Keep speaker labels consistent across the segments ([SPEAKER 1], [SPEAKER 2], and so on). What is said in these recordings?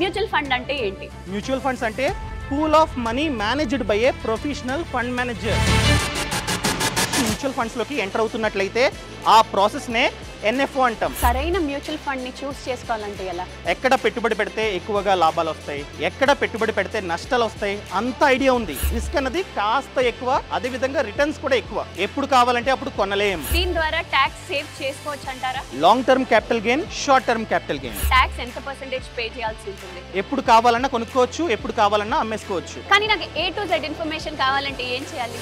[SPEAKER 1] Mutual fund అంటే ఏంటి
[SPEAKER 2] mutual funds అంటే pool of money managed by a professional fund manager mutual ఫండ్స్లోకి enter అవుతున్నట్లయితే ఆ ప్రాసెస్నే ఎన్ఎఫ్ఓ అంటాం
[SPEAKER 1] సరైన మ్యూచువల్ ఫండ్ ని చూస్ చేసుకోవాలంటే ఎలా
[SPEAKER 2] ఎక్కడ పెట్టుబడి పెడితే ఎక్కువగా లాభాలు వస్తాయి ఎక్కడ పెట్టుబడి పెడితే నష్టాలు వస్తాయి అంత ఐడియా ఉంది రిస్క్ అన్నది కాస్త ఎక్కువ అదే విధంగా రిటర్న్స్ కూడా ఎక్కువ ఎప్పుడు కావాలంటే అప్పుడు కొనలేం
[SPEAKER 1] దీని ద్వారా ట్యాక్స్ సేవ్ చేసుకోవచ్చు అంటారా
[SPEAKER 2] long term capital gain short term capital gain
[SPEAKER 1] tax ఎంత పర్సెంటేజ్ పే చేయాల్సి ఉంటుంది
[SPEAKER 2] ఎప్పుడు కావాలన్నా కొనుక్కోవచ్చు ఎప్పుడు కావాలన్నా అమ్మేసుకోవచ్చు
[SPEAKER 1] కానీ నాకు ఏ టు జెడ్ ఇన్ఫర్మేషన్ కావాలంటే ఏం చేయాలి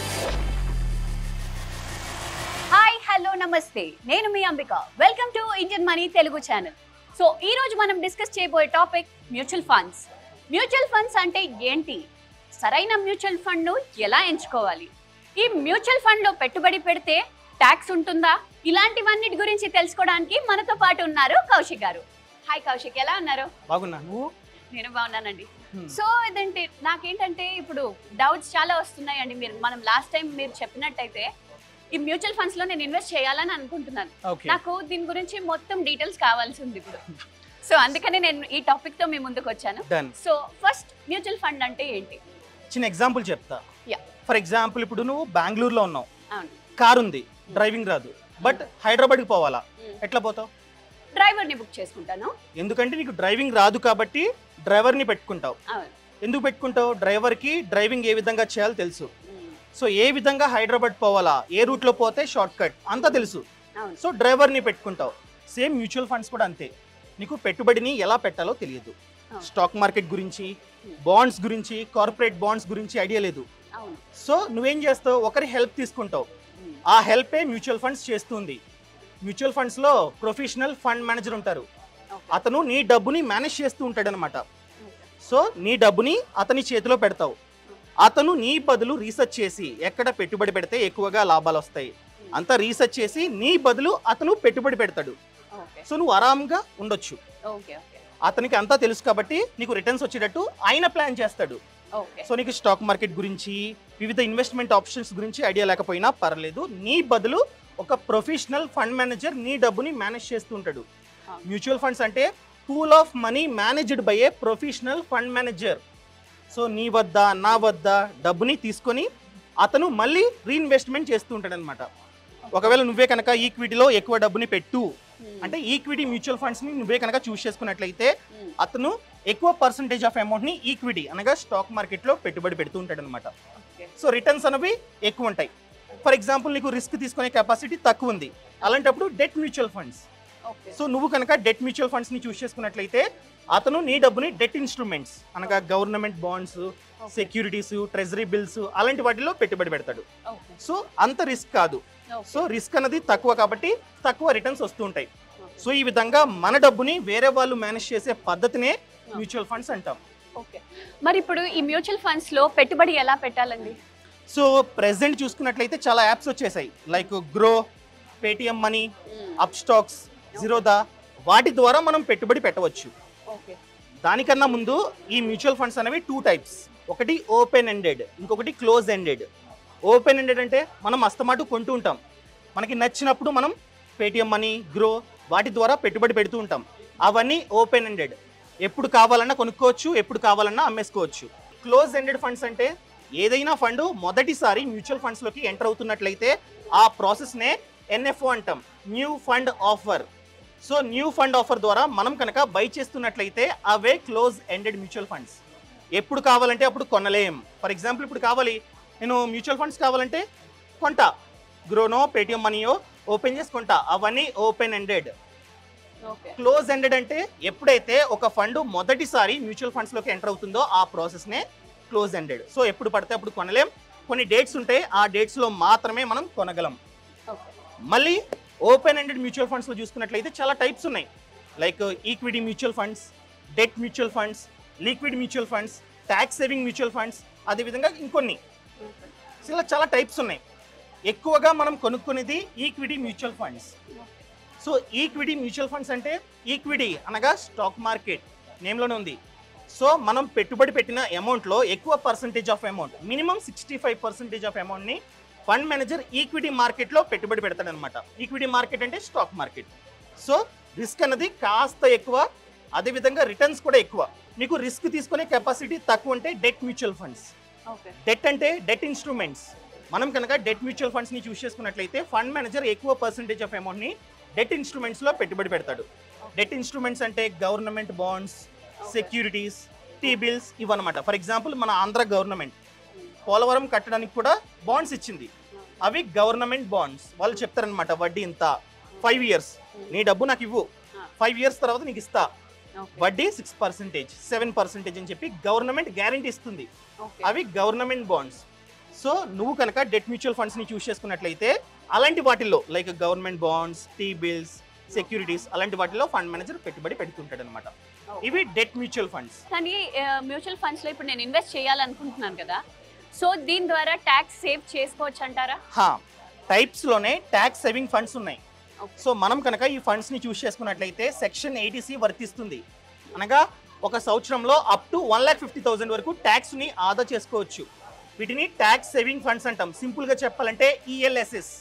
[SPEAKER 1] హాయ్ హలో నమస్తే నేను మీ Ambika welcome to Indian Money Telugu channel so ఈ రోజు మనం డిస్కస్ చేయబోయే topic mutual funds mutual funds అంటే ఏంటి సరైన మ్యూచువల్ ఫండ్ను ఎలా ఎంచుకోవాలి ఈ మ్యూచువల్ ఫండ్లో పెట్టుబడి పెడితే ట్యాక్స్ ఉంటుందా ఇలాంటివన్నిటి గురించి తెలుసుకోవడానికి మనతో పాటు ఉన్నారు కౌశిక్ గారు హాయ్ కౌశిక్ ఎలా ఉన్నారు
[SPEAKER 2] బాగున్నా నువ్వు
[SPEAKER 1] నేను బాగున్నానండి
[SPEAKER 2] Hmm.
[SPEAKER 1] సో ఇదంటే నాకేంటంటే ఇప్పుడు డౌట్స్ చాలా వస్తున్నాయండి మీరు మనం లాస్ట్ టైం మీరు చెప్పినట్టయితే ఈ మ్యూచువల్ ఫండ్స్ లో నేను ఇన్వెస్ట్ చేయాలని అనుకుంటున్నాను
[SPEAKER 2] ఓకే
[SPEAKER 1] నాకు దీని గురించి మొత్తం డీటెయిల్స్ కావాల్సి ఉంది ఇప్పుడు సో అందుకని నేను ఈ టాపిక్ తో మీ ముందుకు వచ్చాను
[SPEAKER 2] done
[SPEAKER 1] so first mutual fund అంటే ఏంటి
[SPEAKER 2] చిన్న ఎగ్జాంపుల్ చెప్తా
[SPEAKER 1] Yeah.
[SPEAKER 2] ఫర్ ఎగ్జాంపుల్ ఇప్పుడు నువ్వు బెంగళూరులో ఉన్నావు
[SPEAKER 1] అవును
[SPEAKER 2] కార్ ఉంది డ్రైవింగ్ రాదు బట్ హైదరాబాద్కి పోవాలా ఎట్లా పోతావు
[SPEAKER 1] డ్రైవర్ ని బుక్ చేసుకుంటాను
[SPEAKER 2] ఎందుకంటే నీకు డ్రైవింగ్ రాదు కాబట్టి డ్రైవర్ని పెట్టుకుంటావు
[SPEAKER 1] అవును
[SPEAKER 2] ఎందుకు పెట్టుకుంటావు డ్రైవర్కి డ్రైవింగ్ ఏ విధంగా చేయాలో తెలుసు
[SPEAKER 1] Hmm.
[SPEAKER 2] సో ఏ విధంగా హైదరాబాద్ పోవాలా ఏ రూట్లో పోతే షార్ట్ కట్ అంతా తెలుసు
[SPEAKER 1] అవును
[SPEAKER 2] సో డ్రైవర్ని పెట్టుకుంటావు సేమ్ మ్యూచువల్ ఫండ్స్ కూడా అంతే నీకు పెట్టుబడిని ఎలా పెట్టాలో తెలియదు
[SPEAKER 1] అవును.
[SPEAKER 2] స్టాక్ మార్కెట్ గురించి బాండ్స్ గురించి కార్పొరేట్ బాండ్స్ గురించి ఐడియా లేదు
[SPEAKER 1] అవును
[SPEAKER 2] సో నువ్వేం చేస్తావు ఒకరి హెల్ప్ తీసుకుంటావు
[SPEAKER 1] Hmm.
[SPEAKER 2] ఆ హెల్పే మ్యూచువల్ ఫండ్స్ చేస్తుంది మ్యూచువల్ ఫండ్స్లో ప్రొఫెషనల్ ఫండ్ మేనేజర్ ఉంటారు
[SPEAKER 1] Okay.
[SPEAKER 2] అతను నీ డబ్బుని మేనేజ్ చేస్తూ ఉంటాడు అనమాట
[SPEAKER 1] Okay.
[SPEAKER 2] సో నీ డబ్బుని అతని చేతిలో పెడతావు అతను నీ బదులు రీసెర్చ్ చేసి ఎక్కడ పెట్టుబడి పెడితే ఎక్కువగా లాభాలు వస్తాయి అంతా రీసెర్చ్ చేసి నీ బదులు అతను పెట్టుబడి పెడతాడు
[SPEAKER 1] ఓకే
[SPEAKER 2] సో నువ్వు ఆరాంగా ఉండొచ్చు
[SPEAKER 1] ఓకే ఓకే
[SPEAKER 2] అతనికి అంతా తెలుసు కాబట్టి నీకు రిటర్న్స్ వచ్చేటట్టు ఆయన ప్లాన్ చేస్తాడు
[SPEAKER 1] ఓకే
[SPEAKER 2] సో నీకు స్టాక్ మార్కెట్ గురించి వివిధ ఇన్వెస్ట్మెంట్ ఆప్షన్స్ గురించి ఐడియా లేకపోయినా పర్లేదు నీ బదులు ఒక ప్రొఫెషనల్ ఫండ్ మేనేజర్ నీ డబ్బుని మేనేజ్ చేస్తూ ఉంటాడు
[SPEAKER 1] Ah.
[SPEAKER 2] మ్యూచువల్ ఫండ్స్ అంటే pool of money managed by a professional fund manager so నీ వద్ద నా వద్ద డబ్బుని తీసుకొని అతను మళ్ళీ రీఇన్వెస్ట్మెంట్ చేస్తూ ఉంటాడు అనమాట ఒకవేళ నువ్వే కనుక ఈక్విటీలో ఎక్కువ డబ్బుని పెట్టు అంటే ఈక్విటీ మ్యూచువల్ ఫండ్స్ని నువ్వే కనుక చూస్ చేసుకున్నట్లయితే అతను ఎక్కువ పర్సంటేజ్ ఆఫ్ అమౌంట్ని ఈక్విటీ అనగా స్టాక్ మార్కెట్లో పెట్టుబడి పెడుతూ ఉంటాడు అనమాట
[SPEAKER 1] ఓకే
[SPEAKER 2] సో రిటర్న్స్ అనేవి ఎక్కువ ఉంటాయి ఫర్ ఎగ్జాంపుల్ నీకు రిస్క్ తీసుకునే కెపాసిటీ తక్కువ ఉంది అలాంటప్పుడు debt mutual funds
[SPEAKER 1] okay
[SPEAKER 2] so నువ్వు కనుక డెట్ మ్యూచువల్ ఫండ్స్ని చూస్ చేసుకున్నట్లయితే అతను నీ డబ్బుని డెట్ ఇన్స్ట్రుమెంట్స్ అనగా government bonds securities treasury bills అలాంటి వాటిలో పెట్టుబడి పెడతాడు
[SPEAKER 1] ఓకే
[SPEAKER 2] సో అంత రిస్క్ కాదు సో రిస్క్ అనేది తక్కువ కాబట్టి తక్కువ రిటర్న్స్ వస్తూ ఉంటాయి సో ఈ విధంగా మన డబ్బుని వేరే వాళ్ళు మేనేజ్ చేసే పద్ధతినే మ్యూచువల్ ఫండ్స్ అంటాం
[SPEAKER 1] ఓకే మరి ఇప్పుడు ఈ మ్యూచువల్ ఫండ్స్ లో పెట్టుబడి ఎలా పెట్టాలండి
[SPEAKER 2] సో ప్రెసెంట్ చూసుకున్నట్లయితే చాలా యాప్స్ వచ్చేసాయి like Groww Paytm money Upstox Zerodha వాటి ద్వారా మనం పెట్టుబడి పెట్టవచ్చు
[SPEAKER 1] ఓకే
[SPEAKER 2] దానికన్నా ముందు ఈ మ్యూచువల్ ఫండ్స్ అనేవి టూ టైప్స్ ఒకటి ఓపెన్ ఎండెడ్ ఇంకొకటి క్లోజ్ ఎండెడ్ ఓపెన్ ఎండెడ్ అంటే మనం అస్తమాటు కొంటూ ఉంటాం మనకి నచ్చినప్పుడు మనం పేటిఎం మనీ గ్రో వాటి ద్వారా పెట్టుబడి పెడుతూ ఉంటాం అవన్నీ ఓపెన్ ఎండెడ్ ఎప్పుడు కావాలన్నా కొనుక్కోవచ్చు ఎప్పుడు కావాలన్నా అమ్మేసుకోవచ్చు క్లోజ్ ఎండెడ్ ఫండ్స్ అంటే ఏదైనా ఫండ్ మొదటిసారి మ్యూచువల్ ఫండ్స్లోకి ఎంటర్ అవుతున్నట్లయితే ఆ ప్రాసెస్నే ఎన్ఎఫ్ఓ అంటాం new fund offer so new fund offer ద్వారా మనం కనుక బై చేస్తున్నట్లయితే అవే క్లోజ్ ఎండెడ్ మ్యూచువల్ ఫండ్స్ ఎప్పుడు కావాలంటే అప్పుడు కొనలేం ఫర్ ఎగ్జాంపుల్ ఇప్పుడు కావాలి నేను మ్యూచువల్ ఫండ్స్ కావాలంటే కొంటా గ్రోనో పేటిఎం మనీయో ఓపెన్ చేసి కొంటా అవన్నీ open ended
[SPEAKER 1] okay
[SPEAKER 2] close ended అంటే ఎప్పుడైతే ఒక ఫండ్ మొదటిసారి మ్యూచువల్ ఫండ్స్లోకి ఎంటర్ అవుతుందో ఆ ప్రాసెస్నే క్లోజ్ ఎండెడ్ సో ఎప్పుడు పడితే అప్పుడు కొనలేం కొన్ని డేట్స్ ఉంటాయి ఆ డేట్స్లో మాత్రమే మనం కొనగలం
[SPEAKER 1] ఓకే
[SPEAKER 2] మళ్ళీ ఓపెన్ ఎండెడ్ మ్యూచువల్ ఫండ్స్లో చూసుకున్నట్లయితే చాలా టైప్స్ ఉన్నాయి like equity mutual funds debt mutual funds liquid mutual funds tax saving mutual funds అదేవిధంగా ఇంకొన్ని సో ఇలా చాలా టైప్స్ ఉన్నాయి ఎక్కువగా మనం కొనుక్కునేది equity mutual funds so equity mutual funds అంటే ఈక్విటీ అనగా స్టాక్ మార్కెట్ నేమ్లోనే ఉంది సో మనం పెట్టుబడి పెట్టిన అమౌంట్లో ఎక్కువ percentage of amount minimum sixty five percentage of అమౌంట్ని ఫండ్ మేనేజర్ ఈక్విటీ మార్కెట్లో పెట్టుబడి పెడతాడు అనమాట ఈక్విటీ మార్కెట్ అంటే స్టాక్ మార్కెట్ సో రిస్క్ అనేది కాస్త ఎక్కువ అదేవిధంగా రిటర్న్స్ కూడా ఎక్కువ మీకు రిస్క్ తీసుకునే కెపాసిటీ తక్కువ ఉంటే debt mutual funds
[SPEAKER 1] okay
[SPEAKER 2] debt అంటే డెట్ ఇన్స్ట్రుమెంట్స్ మనం కనుక డెట్ మ్యూచువల్ ఫండ్స్ ని చూస్ చేసుకున్నట్లయితే ఫండ్ మేనేజర్ ఎక్కువ పర్సెంటేజ్ ఆఫ్ అమౌంట్ ని డెట్ ఇన్స్ట్రుమెంట్స్ లో పెట్టుబడి పెడతాడు డెట్ ఇన్స్ట్రుమెంట్స్ అంటే government bonds securities T bills ఇవన్నమాట ఫర్ ఎగ్జాంపుల్ మన ఆంధ్ర గవర్నమెంట్ పోలవరం కట్టడానికి కూడా బాండ్స్ ఇచ్చింది అవి గవర్నమెంట్ బాండ్స్ వాళ్ళు చెప్తారనమాట వడ్డీ ఇంత ఫైవ్ ఇయర్స్ నీ డబ్బు నాకు ఇవ్వు ఫైవ్ ఇయర్స్ తర్వాత నీకు ఇస్తా వడ్డీ సిక్స్ పర్సెంటేజ్ సెవెన్ పర్సెంటేజ్ అని చెప్పి గవర్నమెంట్ గ్యారంటీ ఇస్తుంది అవి గవర్నమెంట్ బాండ్స్ సో నువ్వు కనుక డెట్ మ్యూచువల్ ఫండ్స్ ని చూస్ చేసుకున్నట్లయితే అలాంటి వాటిల్లో like government bonds T bills securities అలాంటి వాటిలో ఫండ్ మేనేజర్ పెట్టుబడి పెడుతుంటాడు అనమాట ఇవి డెట్ మ్యూచువల్ ఫండ్స్
[SPEAKER 1] కానీ మ్యూచువల్ ఫండ్స్ లో ఇప్పుడు నేను ఇన్వెస్ట్ చేయాలనుకుంటున్నాను కదా సో దీని ద్వారా ట్యాక్స్ సేవ్ చేసుకోవచ్చు అంటారా
[SPEAKER 2] హా టైప్స్ లోనే ట్యాక్స్ సేవింగ్ ఫండ్స్ ఉన్నాయి
[SPEAKER 1] Okay.
[SPEAKER 2] సో మనం కనుక ఈ ఫండ్స్ ని చూస్ చేసుకున్నట్లయితే సెక్షన్ ఎయిటీసీ వర్తిస్తుంది అనగా ఒక సంవత్సరంలో up to one lakh fifty thousand వరకు ట్యాక్స్ ని ఆదా చేసుకోవచ్చు వీటిని ట్యాక్స్ సేవింగ్ ఫండ్స్ అంటాం సింపుల్ గా చెప్పాలంటే ఈఎల్ఎస్ఎస్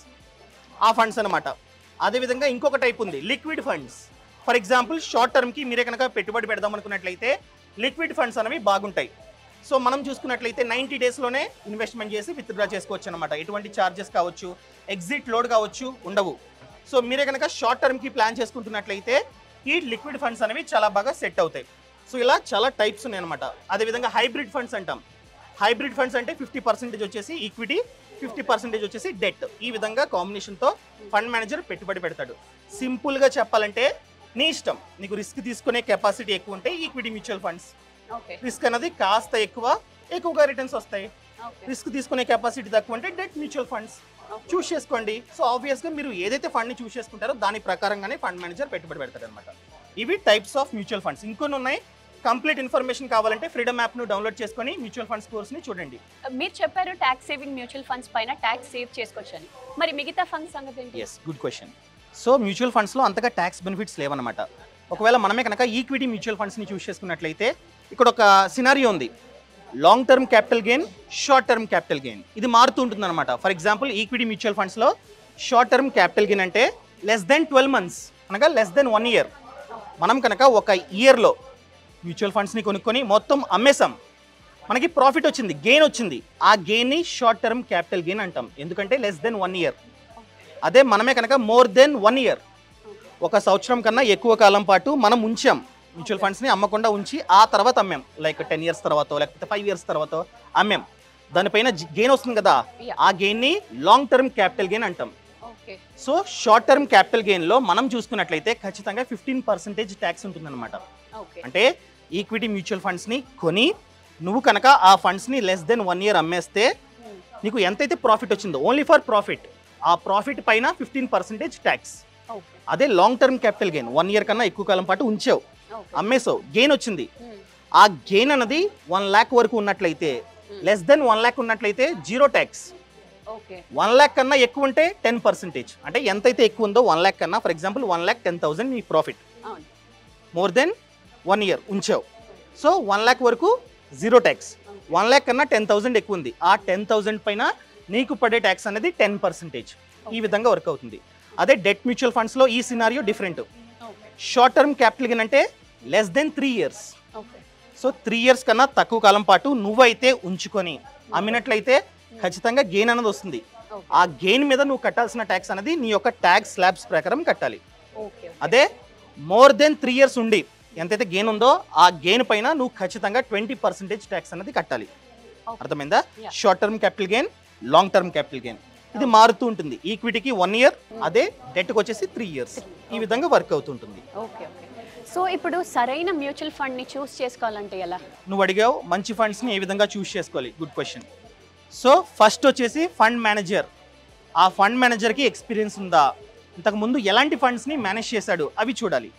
[SPEAKER 2] ఆ ఫండ్స్ అనమాట అదేవిధంగా ఇంకొక టైప్ ఉంది liquid funds for example short term కి మీరే కనుక పెట్టుబడి పెడదాం అనుకున్నట్లయితే లిక్విడ్ ఫండ్స్ అనేవి బాగుంటాయి సో మనం చూసుకున్నట్లయితే నైంటీ డేస్లోనే ఇన్వెస్ట్మెంట్ చేసి విత్డ్రా చేసుకోవచ్చు అనమాట ఎటువంటి ఛార్జెస్ కావచ్చు ఎగ్జిట్ లోడ్ కావచ్చు ఉండవు సో మీరే కనుక షార్ట్ టర్మ్కి ప్లాన్ చేసుకుంటున్నట్లయితే ఈ లిక్విడ్ ఫండ్స్ అనేవి చాలా బాగా సెట్ అవుతాయి సో ఇలా చాలా టైప్స్ ఉన్నాయి అనమాట అదేవిధంగా హైబ్రిడ్ ఫండ్స్ అంటాం హైబ్రిడ్ ఫండ్స్ అంటే ఫిఫ్టీ పర్సెంటేజ్ వచ్చేసి ఈక్విటీ ఫిఫ్టీ పర్సెంటేజ్ వచ్చేసి డెట్ ఈ విధంగా కాంబినేషన్తో ఫండ్ మేనేజర్ పెట్టుబడి పెడతాడు సింపుల్గా చెప్పాలంటే నీ ఇష్టం నీకు రిస్క్ తీసుకునే కెపాసిటీ ఎక్కువ ఉంటే equity mutual funds
[SPEAKER 1] okay
[SPEAKER 2] risk అనేది కాస్త ఎక్కువ ఎక్కువగా రిటర్న్స్ వస్తాయి
[SPEAKER 1] ఓకే
[SPEAKER 2] రిస్క్ తీసుకునే కెపాసిటీ తక్కువ అంటే డెట్ మ్యూచువల్ ఫండ్స్ చూస్ చేసుకోండి సో ఆబ్వియస్గా మీరు ఏదైతే ఫండ్ని చూస్ చేసుకుంటారో దాని ప్రకారంగానే ఫండ్ మేనేజర్ పెట్టుబడి పెడతాడు అనమాట ఇవి టైప్స్ ఆఫ్ మ్యూచువల్ ఫండ్స్ ఇంకొన్ని ఉన్నాయి కంప్లీట్ ఇన్ఫర్మేషన్ కావాలంటే ఫ్రీడమ్ యాప్ను డౌన్లోడ్ చేసుకొని మ్యూచువల్ ఫండ్స్ కోర్స్ని చూడండి
[SPEAKER 1] మీరు చెప్పారు ట్యాక్స్ సేవింగ్ మ్యూచువల్ ఫండ్స్ పైన ట్యాక్స్ సేవ్ చేసుకోవచ్చు అని మరి మిగతా ఫండ్స్ సంగతి ఏంటి
[SPEAKER 2] yes good question so mutual ఫండ్స్లో అంతగా ట్యాక్స్ బెనిఫిట్స్ లేవన్నమాట ఒకవేళ మనమే కనుక ఈక్విటీ మ్యూచువల్ ఫండ్స్ని చూస్ చేసుకున్నట్లయితే ఇక్కడ ఒక సినారియో ఉంది long term capital gain short term capital gain ఇది మారుతూ ఉంటుంది అనమాట ఫర్ ఎగ్జాంపుల్ ఈక్విటీ మ్యూచువల్ ఫండ్స్లో షార్ట్ టర్మ్ క్యాపిటల్ గెయిన్ అంటే లెస్ దెన్ ట్వెల్వ్ మంత్స్ అనగా లెస్ దెన్ వన్ ఇయర్ మనం కనుక ఒక ఇయర్లో మ్యూచువల్ ఫండ్స్ని కొనుక్కొని మొత్తం అమ్మేసాం మనకి ప్రాఫిట్ వచ్చింది గెయిన్ వచ్చింది ఆ గెయిన్ని షార్ట్ టర్మ్ క్యాపిటల్ గెయిన్ అంటాం ఎందుకంటే లెస్ దెన్ వన్ ఇయర్ అదే మనమే కనుక మోర్ దెన్ వన్ ఇయర్ ఒక సంవత్సరం కన్నా ఎక్కువ కాలం పాటు మనం ఉంచాం మ్యూచువల్ ఫండ్స్ని అమ్మకుండా ఉంచి ఆ తర్వాత అమ్మాం లైక్ టెన్ ఇయర్స్ తర్వాత లేకపోతే ఫైవ్ ఇయర్స్ తర్వాత అమ్మాం దానిపైన గెయిన్ వస్తుంది కదా
[SPEAKER 1] Yeah.
[SPEAKER 2] ఆ గెయిన్ని లాంగ్ టర్మ్ క్యాపిటల్ గెయిన్ అంటాం
[SPEAKER 1] okay
[SPEAKER 2] so short term capital గెయిన్లో మనం చూసుకున్నట్లయితే ఖచ్చితంగా ఫిఫ్టీన్ పర్సెంటేజ్ ట్యాక్స్ ఉంటుందన్నమాట
[SPEAKER 1] ఓకే
[SPEAKER 2] అంటే ఈక్విటీ మ్యూచువల్ ఫండ్స్ని కొని నువ్వు కనుక ఆ ఫండ్స్ని లెస్ దెన్ వన్ ఇయర్ అమ్మేస్తే నీకు ఎంతైతే ప్రాఫిట్ వచ్చిందో ఓన్లీ ఫర్ ప్రాఫిట్ ఆ ప్రాఫిట్ పైన ఫిఫ్టీన్ పర్సెంటేజ్ ట్యాక్స్
[SPEAKER 1] ఓకే
[SPEAKER 2] అదే long term capital gain one year కన్నా ఎక్కువ కాలం పాటు ఉంచావు
[SPEAKER 1] ఓకే
[SPEAKER 2] అమ్మేసావు గెయిన్ వచ్చింది ఆ గెయిన్ అన్నది వన్ ల్యాక్ వరకు ఉన్నట్లయితే లెస్ దెన్ వన్ ల్యాక్ ఉన్నట్లయితే zero tax
[SPEAKER 1] okay
[SPEAKER 2] one lakh కన్నా ఎక్కువ ఉంటే టెన్ పర్సెంటేజ్ అంటే ఎంతైతే ఎక్కువ ఉందో వన్ ల్యాక్ కన్నా for example one lakh ten thousand నీ ప్రాఫిట్
[SPEAKER 1] అవును
[SPEAKER 2] మోర్ దెన్ వన్ ఇయర్ ఉంచావు సో వన్ ల్యాక్ వరకు జీరో ట్యాక్స్ వన్ ల్యాక్ కన్నా టెన్ థౌసండ్ ఎక్కువ ఉంది ఆ టెన్ థౌసండ్ పైన నీకు పడే ట్యాక్స్ అనేది టెన్ పర్సెంటేజ్ ఈ విధంగా వర్క్ అవుతుంది అదే డెట్ మ్యూచువల్ ఫండ్స్లో ఈ scenario different
[SPEAKER 1] okay
[SPEAKER 2] short term capital gain అంటే less than three years
[SPEAKER 1] okay
[SPEAKER 2] so three years కన్నా తక్కువ కాలం పాటు నువ్వైతే ఉంచుకొని అమ్మినట్లయితే ఖచ్చితంగా గెయిన్ అనేది వస్తుంది
[SPEAKER 1] ఓకే
[SPEAKER 2] ఆ గెయిన్ మీద నువ్వు కట్టాల్సిన ట్యాక్స్ అనేది నీ యొక్క ట్యాక్స్ స్లాబ్స్ ప్రకారం కట్టాలి
[SPEAKER 1] ఓకే
[SPEAKER 2] అదే మోర్ దెన్ త్రీ ఇయర్స్ ఉండి ఎంతైతే గెయిన్ ఉందో ఆ గెయిన్ పైన నువ్వు ఖచ్చితంగా ట్వంటీ పర్సెంటేజ్ ట్యాక్స్ అనేది కట్టాలి
[SPEAKER 1] Okay.
[SPEAKER 2] అర్థమైందా
[SPEAKER 1] Yeah.
[SPEAKER 2] Short term capital gain long term capital gain ఇది మారుతూ ఉంటుంది ఈక్విటీకి వన్ ఇయర్ అదే డెట్కి వచ్చేసి త్రీ ఇయర్స్ ఈ విధంగా వర్క్ అవుతుంటుంది
[SPEAKER 1] ఓకే ఓకే సో ఇప్పుడు సరైన మ్యూచువల్ ఫండ్ని చూస్ చేసుకోవాలంటే ఎలా
[SPEAKER 2] నువ్వు అడిగావు మంచి ఫండ్స్ని ఏ విధంగా చూస్ చేసుకోవాలి గుడ్ క్వశ్చన్ సో ఫస్ట్ వచ్చేసి ఫండ్ మేనేజర్ ఆ ఫండ్ మేనేజర్కి ఎక్స్పీరియన్స్ ఉందా ఇంతకు ముందు ఎలాంటి ఫండ్స్ని మేనేజ్ చేశాడు అవి చూడాలి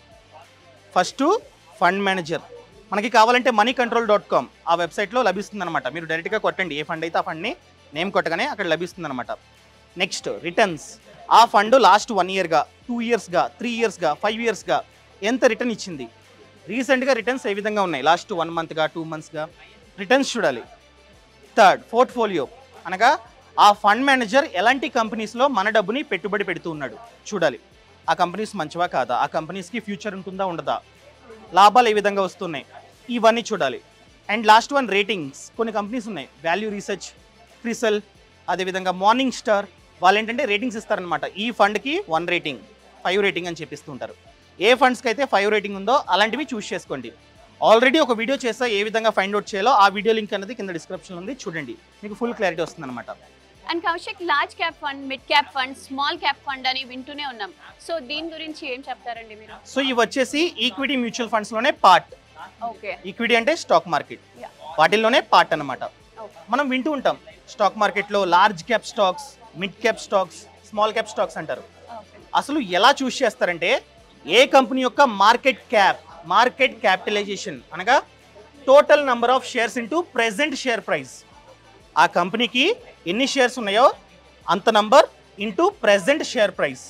[SPEAKER 2] ఫస్ట్ ఫండ్ మేనేజర్ మనకి కావాలంటే మనీ కంట్రోల్ డాట్ కామ్ ఆ వెబ్సైట్లో లభిస్తుంది అనమాట మీరు డైరెక్ట్గా కొట్టండి ఏ ఫండ్ అయితే ఆ ఫండ్ని నేమ్ కొట్టగానే అక్కడ లభిస్తుంది అనమాట నెక్స్ట్ రిటర్న్స్ ఆ ఫండ్ లాస్ట్ వన్ ఇయర్గా టూ ఇయర్స్గా త్రీ ఇయర్స్గా ఫైవ్ ఇయర్స్గా ఎంత రిటర్న్ ఇచ్చింది రీసెంట్గా రిటర్న్స్ ఏ విధంగా ఉన్నాయి లాస్ట్ వన్ మంత్గా టూ మంత్స్గా రిటర్న్స్ చూడాలి థర్డ్ పోర్ట్ఫోలియో అనగా ఆ ఫండ్ మేనేజర్ ఎలాంటి కంపెనీస్లో మన డబ్బుని పెట్టుబడి పెడుతూ ఉన్నాడు చూడాలి ఆ కంపెనీస్ మంచివా కాదా ఆ కంపెనీస్కి ఫ్యూచర్ ఉంటుందా ఉండదా లాభాలు ఏ విధంగా వస్తున్నాయి ఇవన్నీ చూడాలి అండ్ లాస్ట్ వన్ రేటింగ్స్ కొన్ని కంపెనీస్ ఉన్నాయి వాల్యూ రీసెర్చ్ క్రిసల్ అదేవిధంగా మార్నింగ్ స్టార్ వాళ్ళు ఏంటంటే రేటింగ్స్ ఇస్తారనమాట ఈ ఫండ్కి వన్ రేటింగ్ ఫైవ్ రేటింగ్ అని చెప్పిస్తూ ఉంటారు ఏ ఫండ్స్కి అయితే ఫైవ్ రేటింగ్ ఉందో అలాంటివి చూస్ చేసుకోండి ఆల్రెడీ ఒక వీడియో చేస్తా ఏ విధంగా ఫైండ్ అవుట్ చేయాలో ఆ వీడియో లింక్ అనేది కింద డిస్క్రిప్షన్ ఉంది చూడండి మీకు ఫుల్ క్లారిటీ వస్తుంది అనమాట
[SPEAKER 1] and Kaushik large cap fund mid cap fund small cap fund అని వింటూనే ఉన్నాం సో దీని గురించి ఏం చెప్తారండి మీరు
[SPEAKER 2] సో ఇవి వచ్చేసి ఈక్విటీ మ్యూచువల్ ఫండ్స్లోనే పార్ట్
[SPEAKER 1] ఓకే
[SPEAKER 2] ఈక్విటీ అంటే స్టాక్ మార్కెట్
[SPEAKER 1] Yeah.
[SPEAKER 2] వాటిల్లోనే పార్ట్ అన్నమాట
[SPEAKER 1] ఓకే
[SPEAKER 2] మనం వింటూ ఉంటాం స్టాక్ మార్కెట్లో large cap stocks mid cap stocks small cap stocks అంటారు
[SPEAKER 1] ఓకే
[SPEAKER 2] అసలు ఎలా చూస్ చేస్తారంటే ఏ కంపెనీ యొక్క మార్కెట్ క్యాప్ మార్కెట్ క్యాపిటలైజేషన్ అనగా total number of shares into present share price ఆ కంపెనీకి ఎన్ని షేర్స్ ఉన్నాయో అంత number into present share price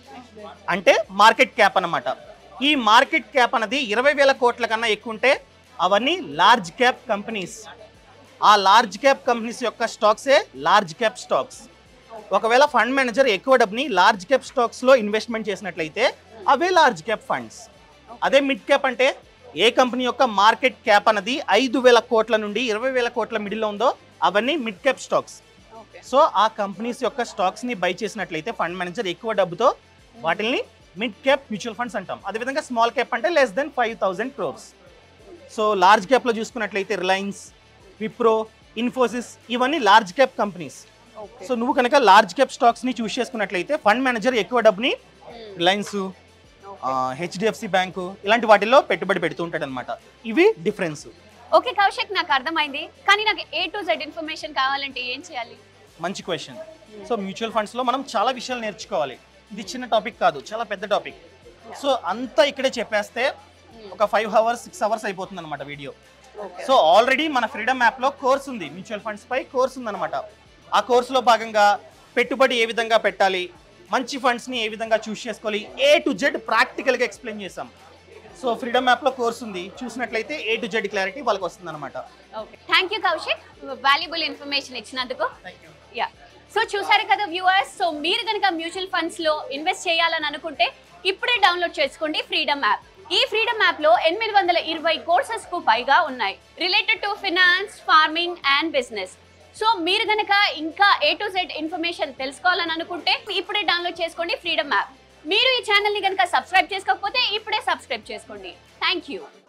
[SPEAKER 2] అంటే మార్కెట్ క్యాప్ అన్నమాట ఈ మార్కెట్ క్యాప్ అనేది ఇరవై వేల కోట్ల కన్నా ఎక్కువ ఉంటే అవన్నీ లార్జ్ క్యాప్ కంపెనీస్ ఆ లార్జ్ క్యాప్ కంపెనీస్ యొక్క స్టాక్సే లార్జ్ క్యాప్ స్టాక్స్ ఒకవేళ ఫండ్ మేనేజర్ ఎక్కువ డబ్బుని లార్జ్ క్యాప్ స్టాక్స్లో ఇన్వెస్ట్మెంట్ చేసినట్లయితే అవే లార్జ్ క్యాప్ ఫండ్స్ అదే మిడ్ క్యాప్ అంటే ఏ కంపెనీ యొక్క మార్కెట్ క్యాప్ అనేది ఐదు వేల కోట్ల నుండి ఇరవై వేల కోట్ల మిడిల్లో ఉందో అవన్నీ mid cap stocks
[SPEAKER 1] okay
[SPEAKER 2] so ఆ కంపెనీస్ యొక్క స్టాక్స్ని బై చేసినట్లయితే ఫండ్ మేనేజర్ ఎక్కువ డబ్బుతో వాటిని మిడ్ క్యాప్ మ్యూచువల్ ఫండ్స్ అంటాం అదేవిధంగా స్మాల్ క్యాప్ అంటే less than five thousand crores so large క్యాప్లో చూసుకున్నట్లయితే రిలయన్స్ విప్రో ఇన్ఫోసిస్ ఇవన్నీ large cap companies
[SPEAKER 1] okay
[SPEAKER 2] so నువ్వు కనుక లార్జ్ క్యాప్ స్టాక్స్ని చూస్ చేసుకున్నట్లయితే ఫండ్ మేనేజర్ ఎక్కువ డబ్బుని రిలయన్స్ హెచ్డిఎఫ్సి బ్యాంకు ఇలాంటి వాటిల్లో పెట్టుబడి పెడుతూ ఉంటాడు అనమాట ఇవి డిఫరెన్స్
[SPEAKER 1] ఓకే కౌశిక్ నాకు అర్థమైంది కానీ నాకు ఏ టు జెడ్ ఇన్ఫర్మేషన్ కావాలంటే ఏం చేయాలి
[SPEAKER 2] మంచి క్వశ్చన్ సో మ్యూచువల్ ఫండ్స్లో మనం చాలా విషయాలు నేర్చుకోవాలి ఇది చిన్న టాపిక్ కాదు చాలా పెద్ద టాపిక్ సో అంతా ఇక్కడే చెప్పేస్తే ఒక ఫైవ్ అవర్స్ సిక్స్ అవర్స్ అయిపోతుంది అనమాట వీడియో
[SPEAKER 1] ఓకే
[SPEAKER 2] సో ఆల్రెడీ మన ఫ్రీడమ్ యాప్లో కోర్స్ ఉంది మ్యూచువల్ ఫండ్స్ పై కోర్స్ ఉందన్నమాట ఆ కోర్సులో భాగంగా పెట్టుబడి ఏ విధంగా పెట్టాలి మంచి ఫండ్స్ని ఏ విధంగా చూస్ చేసుకోవాలి ఏ టు జెడ్ ప్రాక్టికల్గా ఎక్స్ప్లెయిన్ చేసాం సో ఫ్రీడమ్ యాప్లో కోర్స్ ఉంది చూసినట్లయితే ఏ టు జెడ్ క్లారిటీ వాళ్ళకి వస్తుంది అనమాట
[SPEAKER 1] okay thank you Kaushik valuable information ఇచ్చినందుకు యా సో చూసారు కదా వ్యూవర్స్ సో మీరు కనుక మ్యూచువల్ ఫండ్స్ లో ఇన్వెస్ట్ చేయాలని అనుకుంటే ఇప్పుడే డౌన్లోడ్ చేసుకోండి ఫ్రీడమ్ యాప్ ఈ ఫ్రీడమ్ యాప్ లో ఎనిమిది వందల ఇరవై కోర్సెస్ కు పైగా ఉన్నాయి related to finance farming and business so మీరు కనుక ఇంకా ఏ టు జెడ్ ఇన్ఫర్మేషన్ తెలుసుకోవాలని అనుకుంటే ఇప్పుడే డౌన్లోడ్ చేసుకోండి ఫ్రీడమ్ యాప్ మీరు ఈ ఛానల్ ని కనుక సబ్స్క్రైబ్ చేసుకోకపోతే ఇప్పుడే సబ్స్క్రైబ్ చేసుకోండి థ్యాంక్ యూ